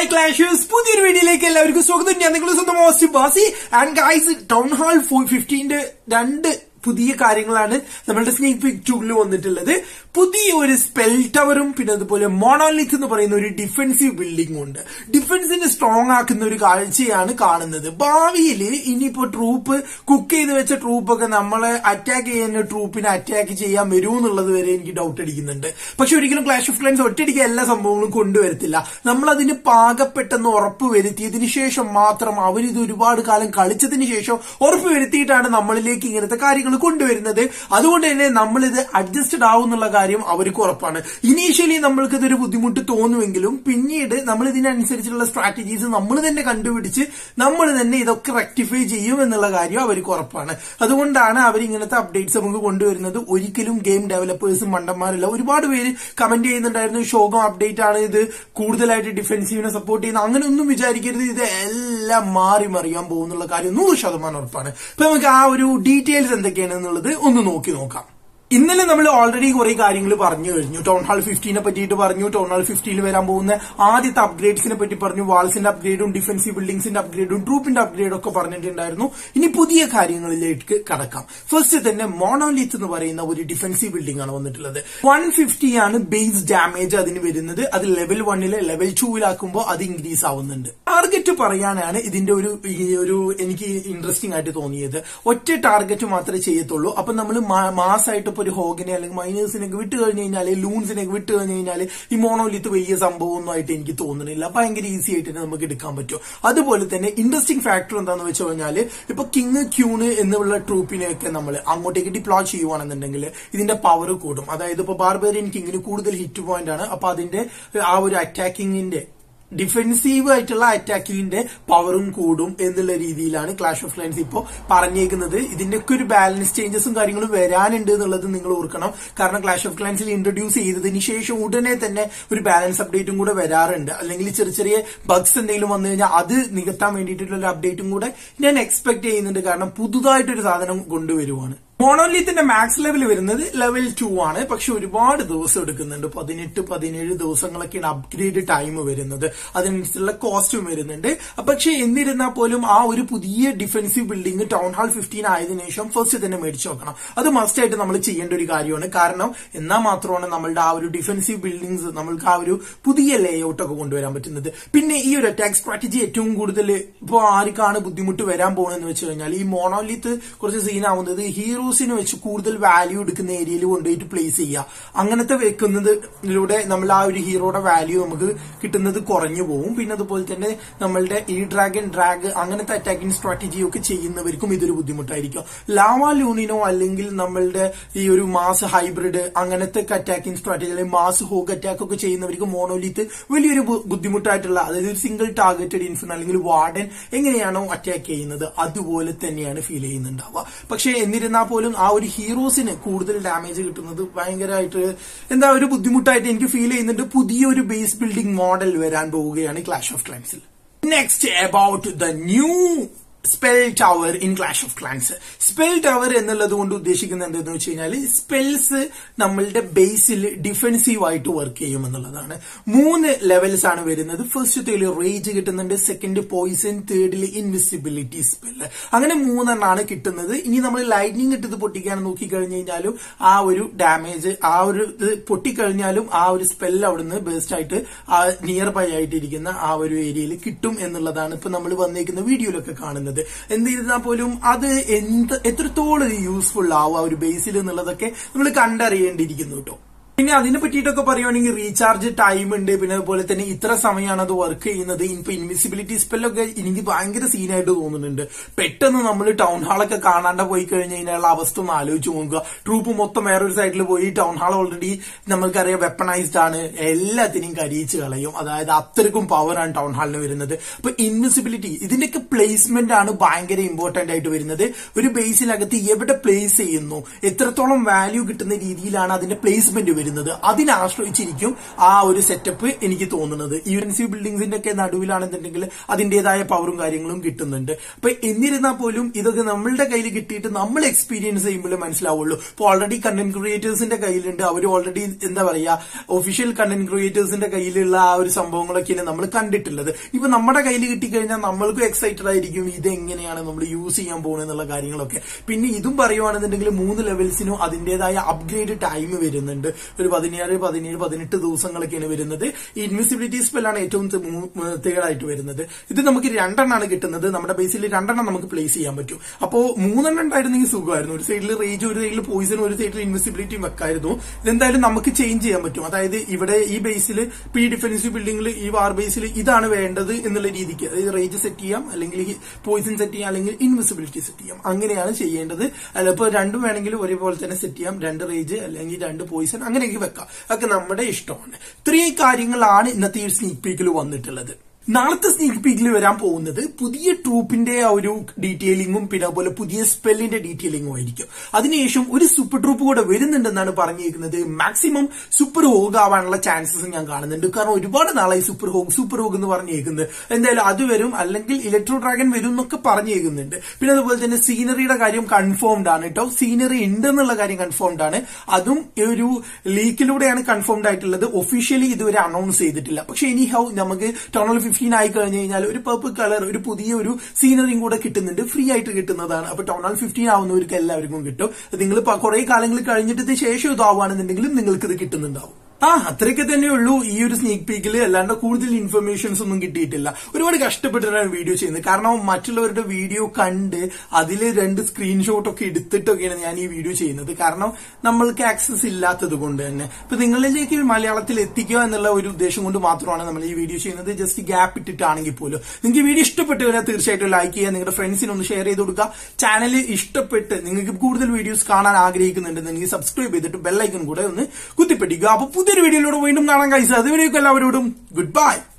hi ക്ലാഷേഴ്സ് പുതിയൊരു വീഡിയോയിലേക്ക് എല്ലാവർക്കും സ്വാഗതം ഞാൻ നിങ്ങളുടെ സ്വന്തം മോസ്റ്റ് ബാസി ആൻഡ് ഗൈസ് ടൗൺ ഹാൾ ഫിഫ്റ്റീന്റെ രണ്ട് പുതിയ കാര്യങ്ങളാണ് നമ്മളുടെ സ്നേക് പിക് ടൂളിൽ വന്നിട്ടുള്ളത് പുതിയ ഒരു സ്പെൽ ടവറും പിന്നെ അതുപോലെ മോണോലിത്ത് എന്ന് പറയുന്ന ഒരു ഡിഫൻസീവ് ബിൽഡിംഗും ഉണ്ട് ഡിഫൻസിനെ സ്ട്രോങ് ആക്കുന്ന ഒരു കാഴ്ചയാണ് കാണുന്നത് ഭാവിയിൽ ഇനിയിപ്പോ ട്രൂപ്പ് കുക്ക് ചെയ്ത് വെച്ച ട്രൂപ്പൊക്കെ നമ്മളെ അറ്റാക്ക് ചെയ്യുന്ന ട്രൂപ്പിനെ അറ്റാക്ക് ചെയ്യാൻ വരൂ എന്നുള്ളത് വരെ എനിക്ക് ഡൗട്ട് അടിക്കുന്നുണ്ട് പക്ഷെ ഒരിക്കലും ക്ലാഷ് ഓഫ് ക്ലൈൻസ് ഒറ്റയടിക്ക് എല്ലാ സംഭവങ്ങളും കൊണ്ടുവരത്തില്ല നമ്മൾ അതിന് പാകപ്പെട്ടെന്ന് ഉറപ്പ് വരുത്തിയതിനു ശേഷം മാത്രം അവരിത് ഒരുപാട് കാലം കളിച്ചതിന് ശേഷം ഉറപ്പ് വരുത്തിയിട്ടാണ് നമ്മളിലേക്ക് ഇങ്ങനത്തെ കാര്യങ്ങൾ കൊണ്ടുവരുന്നത് അതുകൊണ്ട് തന്നെ നമ്മളിത് അഡ്ജസ്റ്റഡ് ആവും എന്നുള്ള കാര്യം അവർക്ക് ഉറപ്പാണ് ഇനീഷ്യലി നമ്മൾക്ക് ഇതൊരു ബുദ്ധിമുട്ട് തോന്നുമെങ്കിലും പിന്നീട് നമ്മൾ ഇതിനനുസരിച്ചുള്ള സ്ട്രാറ്റജീസ് നമ്മൾ തന്നെ കണ്ടുപിടിച്ച് നമ്മൾ തന്നെ ഇതൊക്കെ റെക്ടിഫൈ ചെയ്യും എന്നുള്ള കാര്യം അവർക്ക് ഉറപ്പാണ് അതുകൊണ്ടാണ് അവർ ഇങ്ങനത്തെ അപ്ഡേറ്റ്സ് നമുക്ക് കൊണ്ടുവരുന്നത് ഒരിക്കലും ഗെയിം ഡെവലപ്പേഴ്സും മണ്ടന്മാരില്ല ഒരുപാട് പേര് കമന്റ് ചെയ്യുന്നുണ്ടായിരുന്നു ഷോകം അപ്ഡേറ്റ് ആണ് ഇത് കൂടുതലായിട്ട് ഡിഫൻസീവിനെ സപ്പോർട്ട് ചെയ്യുന്ന അങ്ങനെ ഒന്നും വിചാരിക്കരുത് ഇത് എല്ലാം മാറി മറിയാൻ പോകുന്നുള്ള കാര്യം നൂറ് ശതമാനം ഉറപ്പാണ് ഇപ്പൊ നമുക്ക് ആ ഒരു ഡീറ്റെയിൽസ് എന്തൊക്കെയാണ് എന്നുള്ളത് ഒന്ന് നോക്കി നോക്കാം ഇന്നലെ നമ്മൾ ഓൾറെഡി കുറെ കാര്യങ്ങൾ പറഞ്ഞു കഴിഞ്ഞു ടൗൺ ഹാൾ ഫിഫ്റ്റീനെ പറ്റിയിട്ട് പറഞ്ഞു ടൗൺ ഹാൾ ഫിഫ്റ്റീനിൽ വരാൻ പോകുന്ന ആദ്യത്തെ അപ്ഗ്രേഡ്സിനെ പറ്റി പറഞ്ഞു വാൾസിന്റെ അപ്ഗ്രേഡും ഡിഫൻസീവ് ബിൽഡിംഗ്സിന്റെ അപ്ഗ്രേഡും ട്രൂപ്പിന്റെ അപ്ഗ്രേഡും ഒക്കെ പറഞ്ഞിട്ടുണ്ടായിരുന്നു ഇനി പുതിയ കാര്യങ്ങളിലേക്ക് കടക്കാം ഫസ്റ്റ് തന്നെ മോണോലിത്ത് എന്ന് പറയുന്ന ഒരു ഡിഫൻസീവ് ബിൽഡിംഗ് ആണ് വന്നിട്ടുള്ളത് വൺ ഫിഫ്റ്റി ആണ് ബേസ് ഡാമേജ് അതിന് വരുന്നത് അത് ലെവൽ വണ്ണില് ലെവൽ ടൂവിലാക്കുമ്പോൾ അത് ഇൻക്രീസ് ആവുന്നുണ്ട് ടാർഗറ്റ് പറയാനാണ് ഇതിന്റെ ഒരു ഈ ഒരു എനിക്ക് ഇൻട്രസ്റ്റിംഗ് ആയിട്ട് തോന്നിയത് ഒറ്റ ടാർഗറ്റ് മാത്രമേ ചെയ്യത്തുള്ളൂ അപ്പൊ നമ്മൾ മാസമായിട്ട് ഇപ്പൊ ഒരു ഹോഗിനെ അല്ലെങ്കിൽ മൈനേഴ്സിനൊക്കെ വിട്ട് കഴിഞ്ഞ് കഴിഞ്ഞാൽ ലൂൺസിനൊക്കെ വിട്ട് കഴിഞ്ഞ് കഴിഞ്ഞാൽ ഈ മോണോലിത്ത് വലിയ സംഭവം ഒന്നും ആയിട്ട് എനിക്ക് തോന്നുന്നില്ല ഭയങ്കര ഈസി ആയിട്ട് തന്നെ നമുക്ക് എടുക്കാൻ പറ്റും അതുപോലെ തന്നെ ഇൻട്രസ്റ്റിംഗ് ഫാക്ടർ എന്താന്ന് വെച്ച് കഴിഞ്ഞാൽ ഇപ്പൊ കിങ് ക്യൂണ് എന്നുള്ള ട്രൂപ്പിനെയൊക്കെ നമ്മൾ അങ്ങോട്ടേക്ക് ഡിപ്ലോയ് ചെയ്യുവാണെന്നുണ്ടെങ്കിൽ ഇതിന്റെ പവർ കൂടും അതായത് ഇപ്പൊ ബാർബേറിയൻ കിങ്ങിന് കൂടുതൽ ഹിറ്റ് പോയിന്റ് ആണ് അപ്പൊ അതിന്റെ ആ ഒരു അറ്റാക്കിങ്ങിന്റെ ഡിഫെൻസീവ് ആയിട്ടുള്ള അറ്റാക്കിങ്ങിന്റെ പവറും കൂടും എന്നുള്ള രീതിയിലാണ് ക്ലാഷ് ഓഫ് ക്ലൈൻസ് ഇപ്പോൾ പറഞ്ഞേക്കുന്നത് ഇതിന്റെയൊക്കെ ഒരു ബാലൻസ് ചേഞ്ചസും കാര്യങ്ങളും വരാനുണ്ട് എന്നുള്ളത് നിങ്ങൾ ഓർക്കണം കാരണം ക്ലാഷ് ഓഫ് ക്ലൈൻസിൽ ഇൻട്രൊഡ്യൂസ് ചെയ്തതിന് ശേഷം ഉടനെ തന്നെ ഒരു ബാലൻസ് അപ്ഡേറ്റും കൂടെ വരാറുണ്ട് അല്ലെങ്കിൽ ചെറിയ ചെറിയ ബഗ്സ് എന്തെങ്കിലും വന്നു കഴിഞ്ഞാൽ അത് നികത്താൻ വേണ്ടിയിട്ടുള്ള ഒരു അപ്ഡേറ്റും കൂടെ ഞാൻ എക്സ്പെക്ട് ചെയ്യുന്നുണ്ട് കാരണം പുതുതായിട്ടൊരു സാധനം കൊണ്ടുവരുവാണ് മോണോലിത്തിന്റെ മാക്സ് ലെവൽ വരുന്നത് ലെവൽ ടു ആണ് പക്ഷെ ഒരുപാട് ദിവസം എടുക്കുന്നുണ്ട് പതിനെട്ട് പതിനേഴ് ദിവസങ്ങളൊക്കെയാണ് അപ്ഗ്രേഡ് ടൈം വരുന്നത് അതിനനുസരിച്ചുള്ള കോസ്റ്റും വരുന്നുണ്ട് പക്ഷെ എന്നിരുന്നാൽ പോലും ആ ഒരു പുതിയ defensive building town hall fifteen ആയതിനു ശേഷം ഫസ്റ്റ് തന്നെ മേടിച്ചു നോക്കണം അത് മസ്റ്റ് ആയിട്ട് നമ്മൾ ചെയ്യേണ്ട ഒരു കാര്യമാണ് കാരണം എന്നാൽ മാത്രമാണ് നമ്മളുടെ ആ ഒരു ഡിഫൻസീവ് ബിൽഡിംഗ്സ് നമ്മൾക്ക് ആ ഒരു പുതിയ ലേ ഔട്ട് ഒക്കെ കൊണ്ടുവരാൻ പറ്റുന്നത് പിന്നെ ഈ ഒരു അറ്റാക്ക് സ്ട്രാറ്റജി ഏറ്റവും കൂടുതൽ ഇപ്പോൾ ആർക്കാണ് ബുദ്ധിമുട്ട് വരാൻ പോകുന്നതെന്ന് വെച്ച് കഴിഞ്ഞാൽ ഈ മോണോലിത്ത് കുറച്ച് സീനാവുന്നത് ഹീറോ ഹീറോസിന് വെച്ച് കൂടുതൽ വാല്യൂ എടുക്കുന്ന ഏരിയയിൽ കൊണ്ടുപോയിട്ട് പ്ലേസ് ചെയ്യുക അങ്ങനത്തെ വെക്കുന്നതിലൂടെ നമ്മൾ ആ ഒരു ഹീറോയുടെ വാല്യൂ നമുക്ക് കിട്ടുന്നത് കുറഞ്ഞു പോകും പിന്നെ അതുപോലെ തന്നെ നമ്മളുടെ ഈ ഡ്രാഗൺ ഡ്രാഗ് അങ്ങനത്തെ അറ്റാക്കിംഗ് സ്ട്രാറ്റജി ഒക്കെ ചെയ്യുന്നവർക്കും ഇതൊരു ബുദ്ധിമുട്ടായിരിക്കും ലാവ ലൂണിനോ അല്ലെങ്കിൽ നമ്മളുടെ ഈ ഒരു മാസ് ഹൈബ്രിഡ് അങ്ങനത്തെ അറ്റാക്കിംഗ് സ്ട്രാറ്റജി അല്ലെങ്കിൽ മാസ് ഹോഗ് അറ്റാക്ക് ഒക്കെ ചെയ്യുന്നവർക്ക് മോണോലിത്ത് വലിയൊരു ബുദ്ധിമുട്ടായിട്ടുള്ള അതായത് ഒരു സിംഗിൾ ടാർഗറ്റഡ് ഇൻഫിൻ അല്ലെങ്കിൽ വാർഡൻ എങ്ങനെയാണോ അറ്റാക്ക് ചെയ്യുന്നത് അതുപോലെ തന്നെയാണ് ഫീൽ ചെയ്യുന്നുണ്ടാവുക പക്ഷെ എന്നിരുന്നാൽ പോലും ആ ഒരു ഹീറോസിന് കൂടുതൽ ഡാമേജ് കിട്ടുന്നത് ഭയങ്കരമായിട്ട് എന്താ ഒരു ബുദ്ധിമുട്ടായിട്ട് എനിക്ക് ഫീൽ ചെയ്യുന്നുണ്ട് പുതിയൊരു ബേസ് ബിൽഡിംഗ് മോഡൽ വരാൻ പോവുകയാണ് ക്ലാഷ് ഓഫ് ക്ലൈൻസിൽ next about the new spell tower in clash of clans spell tower എന്നുള്ളത് കൊണ്ട് ഉദ്ദേശിക്കുന്നത് എന്തെന്ന് വെച്ച് കഴിഞ്ഞാൽ സ്പെൽസ് നമ്മളുടെ ബേസിൽ ഡിഫെൻസീവ് ആയിട്ട് വർക്ക് ചെയ്യും എന്നുള്ളതാണ് മൂന്ന് ലെവൽസ് ആണ് വരുന്നത് ഫസ്റ്റ് റേജ് കിട്ടുന്നുണ്ട് സെക്കൻഡ് പോയിസൺ തേർഡിൽ ഇൻവിസിബിലിറ്റി സ്പെൽ അങ്ങനെ മൂന്നെണ്ണാണ് കിട്ടുന്നത് ഇനി നമ്മൾ ലൈറ്റ്നിങ് ഇട്ടത് പൊട്ടിക്കാൻ നോക്കി കഴിഞ്ഞു കഴിഞ്ഞാലും ആ ഒരു ഡാമേജ് ആ ഒരു ഇത് പൊട്ടിക്കഴിഞ്ഞാലും ആ ഒരു സ്പെൽ അവിടുന്ന് ബേസ്റ്റ് ആയിട്ട് ആ നിയർ ബൈ ആയിട്ടിരിക്കുന്ന ആ ഒരു ഏരിയയിൽ കിട്ടും എന്നുള്ളതാണ് ഇപ്പൊ നമ്മൾ വന്നേക്കുന്ന വീഡിയോയിലൊക്കെ കാണുന്നത് എന്നിരുന്നാൽ പോലും അത് എന്ത് എത്രത്തോളം യൂസ്ഫുൾ ആവും ആ ഒരു ബേസിൽ എന്നുള്ളതൊക്കെ നമ്മൾ കണ്ടറിയേണ്ടിയിരിക്കുന്നു കേട്ടോ പിന്നെ അതിനെ പറ്റിയിട്ടൊക്കെ പറയുവാണെങ്കിൽ റീചാർജ് ടൈം ഉണ്ട് പിന്നെ അതുപോലെ തന്നെ ഇത്ര സമയമാണ് അത് വർക്ക് ചെയ്യുന്നത് ഇപ്പൊ ഇൻവിസിബിലിറ്റി സ്പെല്ലൊക്കെ എനിക്ക് ഭയങ്കര സീനായിട്ട് തോന്നുന്നുണ്ട് പെട്ടെന്ന് നമ്മൾ ടൗൺ ഹാളൊക്കെ കാണാണ്ട് പോയി കഴിഞ്ഞ് കഴിഞ്ഞാൽ അവസ്ഥ ഒന്ന് ആലോചിച്ച് നോക്കുക ട്രൂപ്പ് മൊത്തം വേറൊരു സൈഡിൽ പോയി ടൗൺ ഹാൾ ഓൾറെഡി നമ്മൾക്കറിയാം വെപ്പണൈസ്ഡ് ആണ് എല്ലാത്തിനെയും കരിയിച്ച് കളയും അതായത് അത്രക്കും പവറാണ് ടൗൺ ഹാളിന് വരുന്നത് അപ്പൊ ഇൻവിസിബിലിറ്റി ഇതിന്റെയൊക്കെ പ്ലേസ്മെന്റ് ആണ് ഭയങ്കര ഇമ്പോർട്ടന്റ് ആയിട്ട് വരുന്നത് ഒരു ബേസിനകത്ത് എവിടെ പ്ലേസ് ചെയ്യുന്നു എത്രത്തോളം വാല്യൂ കിട്ടുന്ന രീതിയിലാണ് അതിന്റെ പ്ലേസ്മെന്റ് വരുന്നത് വരുന്നത് അതിനെ ആശ്രയിച്ചിരിക്കും ആ ഒരു സെറ്റപ്പ് എനിക്ക് തോന്നുന്നത് ഈ യൂണിവേഴ്സിറ്റി ബിൽഡിംഗ്സിന്റെ ഒക്കെ നടുവിലാണെന്നുണ്ടെങ്കിൽ അതിന്റേതായ പവറും കാര്യങ്ങളും കിട്ടുന്നുണ്ട് അപ്പൊ എന്നിരുന്നാൽ പോലും ഇതൊക്കെ നമ്മളുടെ കയ്യിൽ കിട്ടിയിട്ട് നമ്മൾ എക്സ്പീരിയൻസ് ചെയ്യുമ്പോൾ മനസ്സിലാവുള്ളൂ ഇപ്പൊ ഓൾറെഡി കണ്ടന്റ് ക്രിയേറ്റേഴ്സിന്റെ കയ്യിലുണ്ട് അവർ ഓൾറെഡി എന്താ പറയാ ഒഫീഷ്യൽ കണ്ടന്റ് ക്രിയേറ്റേഴ്സിന്റെ കയ്യിലുള്ള ആ ഒരു സംഭവങ്ങളൊക്കെയാണ് നമ്മൾ കണ്ടിട്ടുള്ളത് ഇപ്പൊ നമ്മുടെ കയ്യിൽ കിട്ടിക്കഴിഞ്ഞാൽ നമ്മൾക്കും എക്സൈറ്റഡ് ആയിരിക്കും ഇത് എങ്ങനെയാണ് നമ്മൾ യൂസ് ചെയ്യാൻ പോകുന്നത് എന്നുള്ള കാര്യങ്ങളൊക്കെ പിന്നെ ഇതും പറയുവാണെന്നുണ്ടെങ്കിൽ മൂന്ന് ലെവൽസിനും അതിന്റേതായ അപ്ഗ്രേഡ് ടൈം വരുന്നുണ്ട് ഒരു പതിനേഴ് പതിനേഴ് പതിനെട്ട് ദിവസങ്ങളൊക്കെയാണ് വരുന്നത് ഈ ഇൻവിസിബിലിറ്റി സ്പെല്ലാണ് ഏറ്റവും തേർഡായിട്ട് വരുന്നത് ഇത് നമുക്ക് രണ്ടെണ്ണമാണ് കിട്ടുന്നത് നമ്മുടെ ബേസിൽ രണ്ടെണ്ണം നമുക്ക് പ്ലേസ് ചെയ്യാൻ പറ്റും അപ്പോ മൂന്നെണ്ണം ഉണ്ടായിരുന്നെങ്കിൽ സുഖമായിരുന്നു ഒരു സൈഡിൽ റേജ് ഒരു സൈഡിൽ പോയിസൺ ഒരു സൈഡിൽ ഇൻവിസിബിലിറ്റിയും വെക്കായിരുന്നു ഇതെന്തായാലും നമുക്ക് ചേഞ്ച് ചെയ്യാൻ പറ്റും അതായത് ഇവിടെ ഈ ബേസിൽ പി ഡിഫൻസീവ് ബിൽഡിംഗിൽ ഈ വാർ ബേസിൽ ഇതാണ് വേണ്ടത് എന്നുള്ള രീതിക്ക് അതായത് റേജ് സെറ്റ് ചെയ്യാം അല്ലെങ്കിൽ പോയിസൺ സെറ്റ് ചെയ്യാം അല്ലെങ്കിൽ ഇൻവിസിബിലിറ്റി സെറ്റ് ചെയ്യാം അങ്ങനെയാണ് ചെയ്യേണ്ടത് അല്ല ഇപ്പൊ രണ്ടും വേണമെങ്കിൽ ഒരേപോലെ തന്നെ സെറ്റ് ചെയ്യാം രണ്ട് റേജ് അല്ലെങ്കിൽ രണ്ട് പോയിസൺ അങ്ങനെയൊക്കെ വെക്കാം അതൊക്കെ നമ്മുടെ ഇഷ്ടമാണ് ഇത്രയും കാര്യങ്ങളാണ് ഇന്നത്തെ ഈ സ്നീക് പീക്കിൽ വന്നിട്ടുള്ളത് നാളത്തെ സ്നീക് പീക്കിൽ വരാൻ പോകുന്നത് പുതിയ ട്രൂപ്പിന്റെ ആ ഒരു ഡീറ്റെയിലിംഗും പിന്നെ അതുപോലെ പുതിയ സ്പെല്ലിന്റെ ഡീറ്റെയിലിംഗും ആയിരിക്കും അതിനുശേഷം ഒരു സൂപ്പർ ട്രൂപ്പ് കൂടെ വരുന്നുണ്ടെന്നാണ് പറഞ്ഞിരിക്കുന്നത് മാക്സിമം സൂപ്പർ ഹോഗ് ആവാനുള്ള ചാൻസസ് ഞാൻ കാണുന്നുണ്ട് കാരണം ഒരുപാട് നാളായി സൂപ്പർ ഹോഗ് സൂപ്പർ ഹോഗ് എന്ന് പറഞ്ഞേക്കുന്നത് എന്തായാലും അത് വരും അല്ലെങ്കിൽ ഇലക്ട്രോ ഡ്രാഗൺ വരും എന്നൊക്കെ പറഞ്ഞേക്കുന്നുണ്ട് പിന്നെ അതുപോലെ തന്നെ സീനറിയുടെ കാര്യം കൺഫേംഡ് ആണ് കേട്ടോ സീനറി ഉണ്ടെന്നുള്ള കാര്യം കൺഫേംഡ് ആണ് അതും ഒരു ലീക്കിലൂടെയാണ് കൺഫേംഡ് ആയിട്ടുള്ളത് ഒഫീഷ്യലി ഇതുവരെ അനൗൺസ് ചെയ്തിട്ടില്ല പക്ഷെ ഇനി ഹൗ നമുക്ക് ടോണൽ ഫിഫ്റ്റീൻ ആയി കഴിഞ്ഞു കഴിഞ്ഞാൽ ഒരു പർപ്പിൾ കളർ ഒരു പുതിയ ഒരു സീനറിയും കൂടെ കിട്ടുന്നുണ്ട് ഫ്രീ ആയിട്ട് കിട്ടുന്നതാണ് അപ്പൊ ടോണൽ ഫിഫ്റ്റീൻ ആവുന്നവർക്ക് എല്ലാവർക്കും കിട്ടും നിങ്ങൾ കുറെ കാലങ്ങൾ കഴിഞ്ഞിട്ട് ഇത് ശേഷം ഇതാവുകയാണെന്നുണ്ടെങ്കിലും നിങ്ങൾക്ക് ഇത് കിട്ടുന്നുണ്ടാവും ആ അത്രയൊക്കെ തന്നെ ഉള്ളൂ ഈ ഒരു സ്നീക് പീക്കിൽ അല്ലാണ്ട് കൂടുതൽ ഇൻഫർമേഷൻസ് ഒന്നും കിട്ടിയിട്ടില്ല ഒരുപാട് കഷ്ടപ്പെട്ടിട്ടാണ് വീഡിയോ ചെയ്യുന്നത് കാരണം മറ്റുള്ളവരുടെ വീഡിയോ കണ്ട് അതിൽ രണ്ട് സ്ക്രീൻഷോട്ട് ഒക്കെ എടുത്തിട്ടൊക്കെയാണ് ഞാൻ ഈ വീഡിയോ ചെയ്യുന്നത് കാരണം നമ്മൾക്ക് ആക്സസ് ഇല്ലാത്തത് കൊണ്ട് തന്നെ ഇപ്പൊ നിങ്ങളിലേക്ക് മലയാളത്തിൽ എത്തിക്കുക എന്നുള്ള ഒരു ഉദ്ദേശം കൊണ്ട് മാത്രമാണ് നമ്മൾ ഈ വീഡിയോ ചെയ്യുന്നത് ജസ്റ്റ് ഗ്യാപ്പ് ഇട്ടിട്ടാണെങ്കിൽ പോലും നിങ്ങൾക്ക് ഈ വീഡിയോ ഇഷ്ടപ്പെട്ടു കഴിഞ്ഞാൽ തീർച്ചയായിട്ടും ലൈക്ക് ചെയ്യുക നിങ്ങളുടെ ഫ്രണ്ട്സിന് ഒന്ന് ഷെയർ ചെയ്ത് കൊടുക്കുക ചാനൽ ഇഷ്ടപ്പെട്ട് നിങ്ങൾക്ക് കൂടുതൽ വീഡിയോസ് കാണാൻ ആഗ്രഹിക്കുന്നുണ്ടെങ്കിൽ സബ്സ്ക്രൈബ് ചെയ്തിട്ട് ബെല്ലൈക്കൺ കൂടെ ഒന്ന് കുത്തിപ്പിടിക്കുക അപ്പൊ പുതിയൊരു വീഡിയോയിലൂടെ വീണ്ടും കാണാൻ കഴിച്ചത് അതുവരെയൊക്കെ എല്ലാവരോടും ഗുഡ് ബൈ